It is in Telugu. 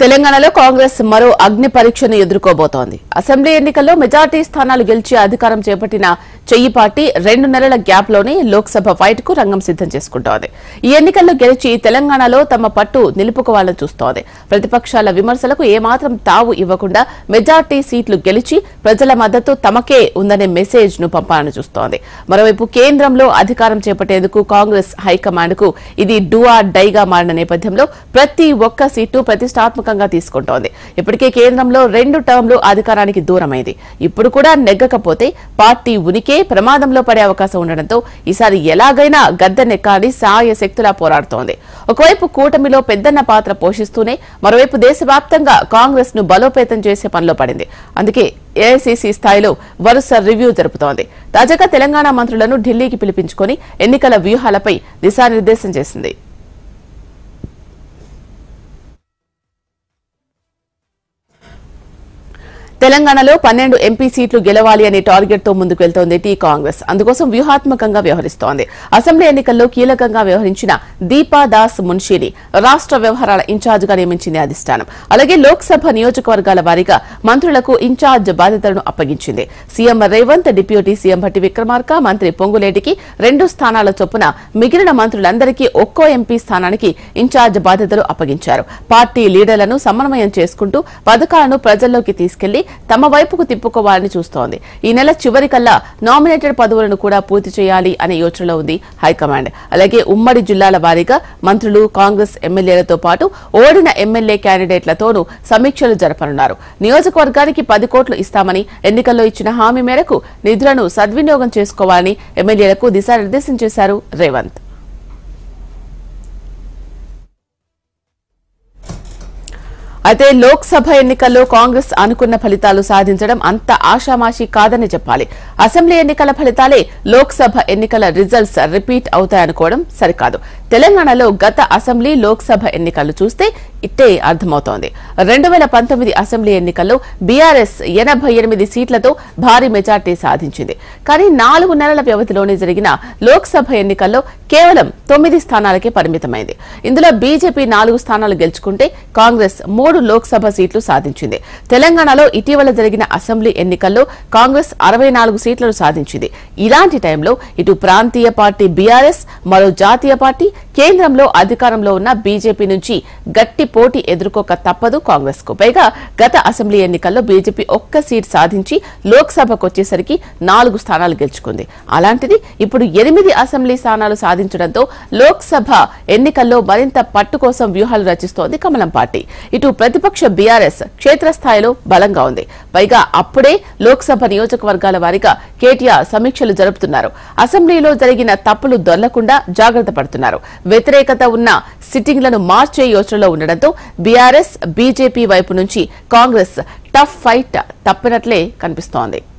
తెలంగాణలో కాంగ్రెస్ మరో అగ్ని పరీక్షను ఎదుర్కోబోతోంది అసెంబ్లీ ఎన్నికల్లో మెజార్టీ స్థానాలు గెలిచి అధికారం చేపట్టిన చెయ్యి పార్టీ రెండు నెలల గ్యాప్ లోనే లోక్సభ ఫైట్ కు రంగం సిద్దం చేసుకుంటోంది ఈ ఎన్నికల్లో గెలిచి తెలంగాణలో తమ పట్టు నిలుపుకోవాలని చూస్తోంది ప్రతిపక్షాల విమర్శలకు ఏమాత్రం తావు ఇవ్వకుండా మెజార్టీ సీట్లు గెలిచి ప్రజల మద్దతు తమకే ఉందనే మెసేజ్ ను పంపాలని చూస్తోంది మరోవైపు కేంద్రంలో అధికారం చేపట్టేందుకు కాంగ్రెస్ హైకమాండ్ కు ఇది డూ ఆర్ డైగా మారిన నేపథ్యంలో ప్రతి ఒక్క సీటు ప్రతిష్టాత్మకంగా తీసుకుంటోంది ఇప్పటికే కేంద్రంలో రెండు టర్మ్లు అధికారానికి దూరమైంది ఇప్పుడు కూడా నెగ్గకపోతే పార్టీ ఉనికే ప్రమాదంలో పడే అవకాశం ఉండడంతో ఈసారి ఎలాగైనా గద్దెనెక్కాలని సాయ శక్తులా పోరాడుతోంది ఒకవైపు కూటమిలో పెద్దన్న పాత్ర పోషిస్తూనే మరోవైపు దేశవ్యాప్తంగా కాంగ్రెస్ ను బలోపేతం చేసే పనిలో పడింది అందుకే ఏఐసీసీ స్థాయిలో వరుస రివ్యూ జరుపుతోంది తాజాగా తెలంగాణ మంత్రులను ఢిల్లీకి పిలిపించుకొని ఎన్నికల వ్యూహాలపై దిశానిర్దేశం చేసింది తెలంగాణలో పన్నెండు ఎంపీ సీట్లు గెలవాలి అనే టార్గెట్ తో ముందుకు వెళ్తోంది టీ కాంగ్రెస్ అందుకోసం వ్యూహాత్మకంగా వ్యవహరిస్తోంది అసెంబ్లీ ఎన్నికల్లో కీలకంగా వ్యవహరించిన దీపా దాస్ మున్షిని రాష్ట్ర వ్యవహారాల ఇన్ఛార్జిగా నియమించింది అధిష్టానం అలాగే లోక్సభ నియోజకవర్గాల వారీగా మంత్రులకు ఇన్ఛార్జ్ బాధ్యతలను అప్పగించింది CM Revanth deputy CM Bhatti Vikramarka మంత్రి పొంగులేటికి రెండు స్థానాల చొప్పున మిగిలిన మంత్రులందరికీ ఒక్కో ఎంపీ స్థానానికి ఇన్ఛార్జ్ బాధ్యతలు అప్పగించారు పార్టీ లీడర్లను సమన్వయం చేసుకుంటూ పథకాలను ప్రజల్లోకి తీసుకెళ్లి తమ వైపుకు తిప్పుకోవాలని చూస్తోంది ఈ నెల చివరికల్లా నామినేటెడ్ పదవులను కూడా పూర్తి చేయాలి అనే యోచనలో ఉంది హైకమాండ్ అలాగే ఉమ్మడి జిల్లాల వారీగా మంత్రులు కాంగ్రెస్ ఎమ్మెల్యేలతో పాటు ఓడిన ఎమ్మెల్యే క్యాండిడేట్లతోనూ సమీక్షలు జరపనున్నారు నియోజకవర్గానికి పది కోట్లు ఇస్తామని ఎన్నికల్లో ఇచ్చిన హామీ మేరకు నిధులను సద్వినియోగం చేసుకోవాలని ఎమ్మెల్యేలకు దిశానిర్దేశం చేశారు రేవంత్ అయితే లోక్సభ ఎన్నికల్లో కాంగ్రెస్ అనుకున్న ఫలితాలు సాధించడం అంత ఆషామాషి కాదని చెప్పాలి అసెంబ్లీ ఎన్నికల ఫలితాలే లోక్సభ ఎన్నికల రిజల్ట్స్ రిపీట్ అవుతాయనుకోవడం సరికాదు తెలంగాణలో గత అసెంబ్లీ లోక్సభ ఎన్నికలు చూస్తే ఇట్టే అర్థమవుతోంది రెండు వేల పంతొమ్మిది అసెంబ్లీ ఎన్నికల్లో బీఆర్ఎస్ ఎనభై ఎనిమిది సీట్లతో భారీ మెజార్టీ సాధించింది కానీ నాలుగు నెలల వ్యవధిలోనే జరిగిన లోక్సభ ఎన్నికల్లో కేవలం తొమ్మిది స్థానాలకే పరిమితమైంది ఇందులో బీజేపీ నాలుగు స్థానాలు గెలుచుకుంటే కాంగ్రెస్ మూడు లోక్సభ సీట్లు సాధించింది తెలంగాణలో ఇటీవల జరిగిన అసెంబ్లీ ఎన్నికల్లో కాంగ్రెస్ అరవై నాలుగు సీట్లను సాధించింది ఇలాంటి టైంలో ఇటు ప్రాంతీయ పార్టీ బీఆర్ఎస్ మరో జాతీయ పార్టీ కేంద్రంలో అధికారంలో ఉన్న బీజేపీ నుంచి గట్టి పోటీ ఎదుర్కోక తప్పదు కాంగ్రెస్ కు పైగా గత అసెంబ్లీ ఎన్నికల్లో బీజేపీ ఒక్క సీట్ సాధించి లోక్సభకు వచ్చేసరికి నాలుగు స్థానాలు గెలుచుకుంది అలాంటిది ఇప్పుడు ఎనిమిది అసెంబ్లీ స్థానాలు సాధించడంతో లోక్సభ ఎన్నికల్లో మరింత పట్టు కోసం వ్యూహాలు రచిస్తోంది కమలం పార్టీ ఇటు ప్రతిపక్ష బీఆర్ఎస్ క్షేత్రస్థాయిలో బలంగా ఉంది పైగా అప్పుడే లోక్సభ నియోజకవర్గాల వారీగా కేటీఆర్ సమీక్షలు జరుపుతున్నారు అసెంబ్లీలో జరిగిన తప్పులు దొర్లకుండా జాగ్రత్త పడుతున్నారు వ్యతిరేకత ఉన్న సిట్టింగ్లను మార్చే యోచనలో ఉండడంతో బీఆర్ఎస్ బీజేపీ వైపు నుంచి కాంగ్రెస్ టఫ్ ఫైట్ తప్పినట్లే కనిపిస్తోంది